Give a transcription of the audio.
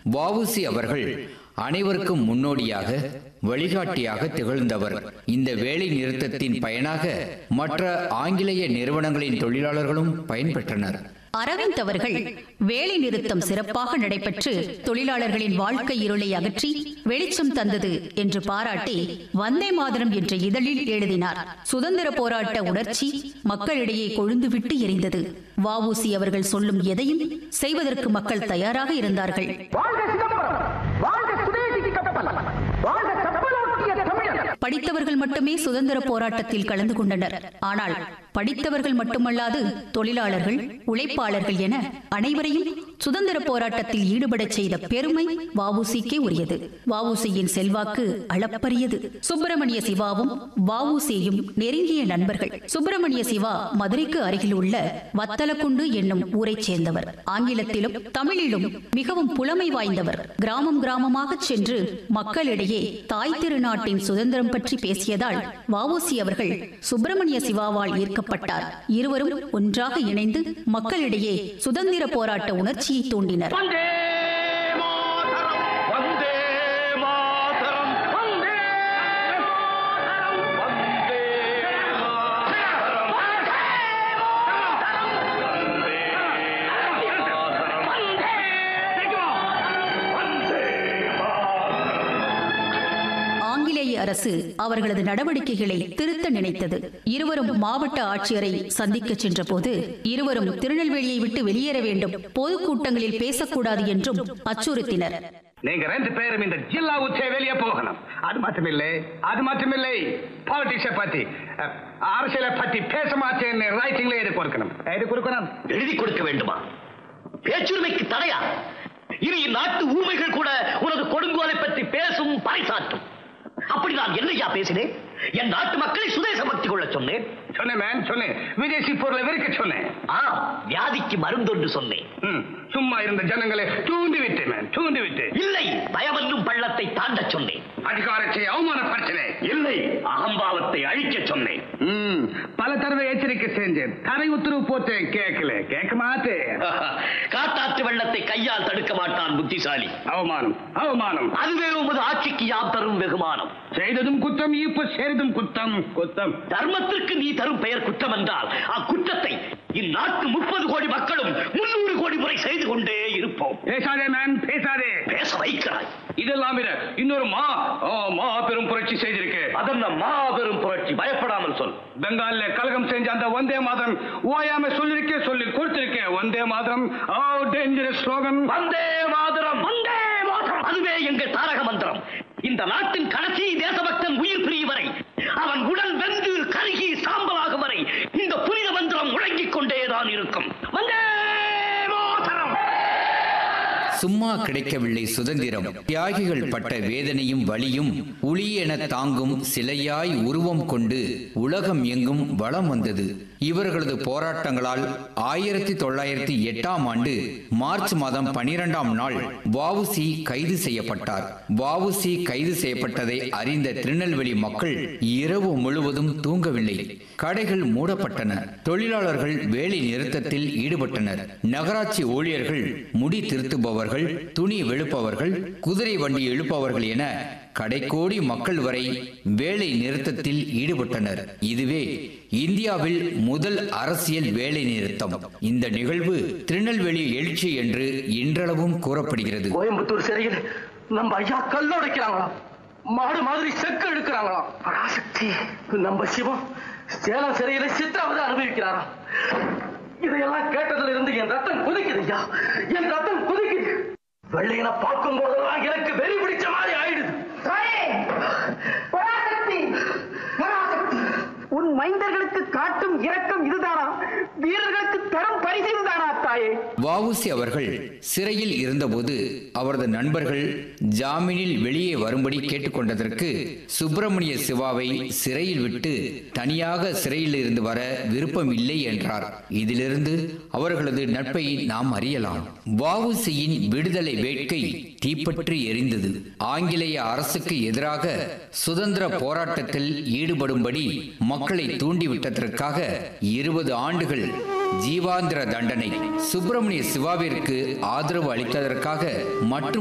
வஉசி அவர்கள் அனைவருக்கும் முன்னோடியாக வழிகாட்டியாக திகழ்ந்தவர் இந்த வேலை நிறுத்தத்தின் பயனாக மற்ற ஆங்கிலேய நிறுவனங்களின் தொழிலாளர்களும் பயன்பெற்றனர் அரவிந்த் அவர்கள் வேலை நிறுத்தம் சிறப்பாக நடைபெற்று தொழிலாளர்களின் வாழ்க்கை இருளை அகற்றி வெளிச்சம் தந்தது என்று பாராட்டி வந்தே மாதரம் என்ற இதழில் எழுதினார் சுதந்திர போராட்ட உணர்ச்சி மக்களிடையே கொழுந்துவிட்டு எரிந்தது வஉசி அவர்கள் சொல்லும் எதையும் செய்வதற்கு மக்கள் தயாராக இருந்தார்கள் வாழ்க சிதம்பரம் வாழ்க சுதேசி கப்பல் வாழ்க கப்பலோட்டிய தமிழர் படித்தவர்கள் மட்டுமே சுதந்திர போராட்டத்தில் கலந்து கொண்டனர் ஆனால் படித்தவர்கள் மட்டுமல்லாது தொழிலாளர்கள் உழைப்பாளர்கள் என அனைவரையும் சுதந்திர போராட்டத்தில் ஈடுபடச் செய்த பெருமை வஉசிக்கே உரியது வஉசியின் செல்வாக்கு அளப்பரியது சுப்பிரமணிய சிவாவும் வஉசியும் நெருங்கிய நண்பர்கள் சுப்பிரமணிய சிவா மதுரைக்கு அருகில் உள்ள வத்தலக்குண்டு என்னும் ஊரைச் சேர்ந்தவர் ஆங்கிலத்திலும் தமிழிலும் மிகவும் புலமை வாய்ந்தவர் கிராமம் கிராமமாக சென்று மக்களிடையே தாய் திருநாட்டின் சுதந்திரம் பற்றி பேசியதால் வஉசி அவர்கள் சுப்பிரமணிய சிவாவால் ஈர்க்கப்பட்டார் இருவரும் ஒன்றாக இணைந்து மக்களிடையே சுதந்திர போராட்ட உணர்ச்சியை தூண்டினர் வந்தே மாதரம் வந்தே மாதரம் வந்தே மாதரம் வந்தே மாதரம் வந்தே மாதரம் வந்தே வந்தே ஆங்கிலேய அரசு அவர்களது நடவடிக்கைகளை திருத்த நினைத்தது இருவரும் மாவட்ட ஆட்சியரை சந்திக்க சென்றபோது இருவரும் திருநெல்வேலியை விட்டு வெளியேற வேண்டும் பொதுக்கூட்டங்களில் பேசக்கூடாது என்றும் அச்சுறுத்தினர் நீங்க ரெண்டு பேரும் இந்த ஜில்லா உச்சே வெளியே போகணும் அது மட்டுமில்லை அது மட்டுமில்லை பாலிடிக்ஸை பத்தி அஹ், அரசியலை பத்தி பேச மாட்டேன்னு ரைட்டிங்ல எழுதி கொடுக்கணும் எழுதி கொடுக்கணும் எழுதி கொடுக்க வேண்டுமா பேச்சுரிமைக்கு தடையா இனி நாட்டு ஊமைகள் கூட உனது கொடுங்கோலை பற்றி பேசும் பறைசாற்றும் அப்படி நான் என்னையா பேசினேன் என் நாட்டு மக்களை சுதேச பக்தி கொள்ள சொன்னேன் சொன்னேன் மேன் சொன்னேன் விதேசி பொருளை விற்க சொன்னேன் ஆ வியாதிக்கு மருந்தொன்று சொன்னேன் ம், சும்மா இருந்த ஜனங்களை தூண்டி விட்டு மேன் தூண்டி விட்டு இல்லை பயமன்னும் பள்ளத்தை தாண்டச் சொன்னேன் அதிகாரத்தை அவமானப்படுத்தினேன் இல்லை அகம்பாவத்தை அழிக்கச் சொன்னேன் ம், பல தடவை எச்சரிக்கை செஞ்சேன் தரை உத்தரவு போட்டேன் கேட்கல கேட்க மாட்டேன் காட்டாற்று வெள்ளத்தை கையால் தடுக்க மாட்டான் புத்திசாலி அவமானம் அவமானம் அதுவே உமது ஆட்சிக்கு யாம் தரும் வெகுமானம் செய்ததும் குத்தம் இப்ப செய்ததும் குத்தம் குத்தம் தர்மத்திற்கு நீ தரும் பெயர் குற்றம் என்றால் அக்குற்றத்தை இந்நாட்டு முப்பது கோடி மக்களும் முன்னூறு கோடி முறை செய்து கொண்டே இருப்போம் பேசாதே மேன் பேசாதே பேச வைக்கிறாய் இதெல்லாம் விட இன்னொரு மா ஆ, மா பெரும் புரட்சி செய்திருக்கு அதென்ன மாபெரும் புரட்சி பயப்படாமல் சொல் பெங்கால்ல கலகம் செஞ்ச அந்த வந்தே மாதம் ஓயாம சொல்லிருக்கேன் சொல்லி கொடுத்திருக்கேன் வந்தே மாதம் oh dangerous slogan Vande Mataram Vande Mataram அதுவே எங்கள் தாரக மந்திரம் இந்த நாட்டின் கடைசி தேசபக்தன் உயிர் பிரியும் வரை அவன் உடல் வெந்து கருகி சாம்பலாகும் வரை இந்த புனித மந்திரம் முழங்கிக் கொண்டேதான் இருக்கும் வந்தே மாதரம் சும்மா கிடைக்கவில்லை சுதந்திரம் தியாகிகள் பட்ட வேதனையும் வலியும் உளி என தாங்கும் சிலையாய் உருவம் கொண்டு உலகம் எங்கும் வலம் வந்தது இவர்களது போராட்டங்களால் ஆயிரத்தி தொள்ளாயிரத்தி எட்டாம் ஆண்டு மார்ச் மாதம் பனிரெண்டாம் நாள் வஉசி கைது செய்யப்பட்டார் வஉசி கைது செய்யப்பட்டதை அறிந்த திருநெல்வேலி மக்கள் இரவு முழுவதும் தூங்கவில்லை கடைகள் மூடப்பட்டன தொழிலாளர்கள் வேலை நிறுத்தத்தில் ஈடுபட்டனர் நகராட்சி ஊழியர்கள் முடி திருத்துபவர்கள் துணி வெளுப்பவர்கள் குதிரை வண்டி இழுப்பவர்கள் என கடைக்கோடி மக்கள் வரை வேலை நிறுத்தத்தில் ஈடுபட்டனர் இதுவே இந்தியாவில் முதல் அரசியல் வேலை நிறுத்தம் இந்த நிகழ்வு திருநெல்வேலி எழுச்சி என்று இன்றளவும் கூறப்படுகிறது கோயம்புத்தூர் சிறையில் நம்ம ஐயா கல்லோடைக்கிறாங்களாம் மாடு மாதிரி செக்கு எடுக்கிறாங்களாம் பராசக்தி நம்ம சிவம் சேலம் சிறையில சித்திராவது அனுபவிக்கிறாராம் இதையெல்லாம் கேட்டதுல இருந்து என் ரத்தம் குதிக்குது ஐயா என் ரத்தம் குதிக்குது வெள்ளையனை பார்க்கும் போதெல்லாம் எனக்கு வெறி பிடிச்ச மாதிரி ஆயிடுது பராசக்தி பராசக்தி உன் மைந்தர்களுக்கு காட்டும் இரக்கம் இதுதானா வீரர்களுக்கு தரும் பரிசு இதுதானா தாயே வஉசி அவர்கள் சிறையில் இருந்தபோது அவரது நண்பர்கள் ஜாமீனில் வெளியே வரும்படி கேட்டுக்கொண்டதற்கு சுப்பிரமணிய சிவாவை சிறையில் விட்டு தனியாக சிறையில் இருந்து வர விருப்பம் இல்லை என்றார் இதிலிருந்து அவர்களது நட்பை நாம் அறியலாம் வஉசியின் விடுதலை வேட்கை தீப்பற்றி எரிந்தது ஆங்கிலேய அரசுக்கு எதிராக சுதந்திர போராட்டத்தில் ஈடுபடும்படி மக்களை தூண்டிவிட்டதற்காக இருபது ஆண்டுகள் ஜீவாந்திர தண்டனை சுப்பிரமணிய சிவாவிற்கு ஆதரவு அளித்ததற்காக மற்றும்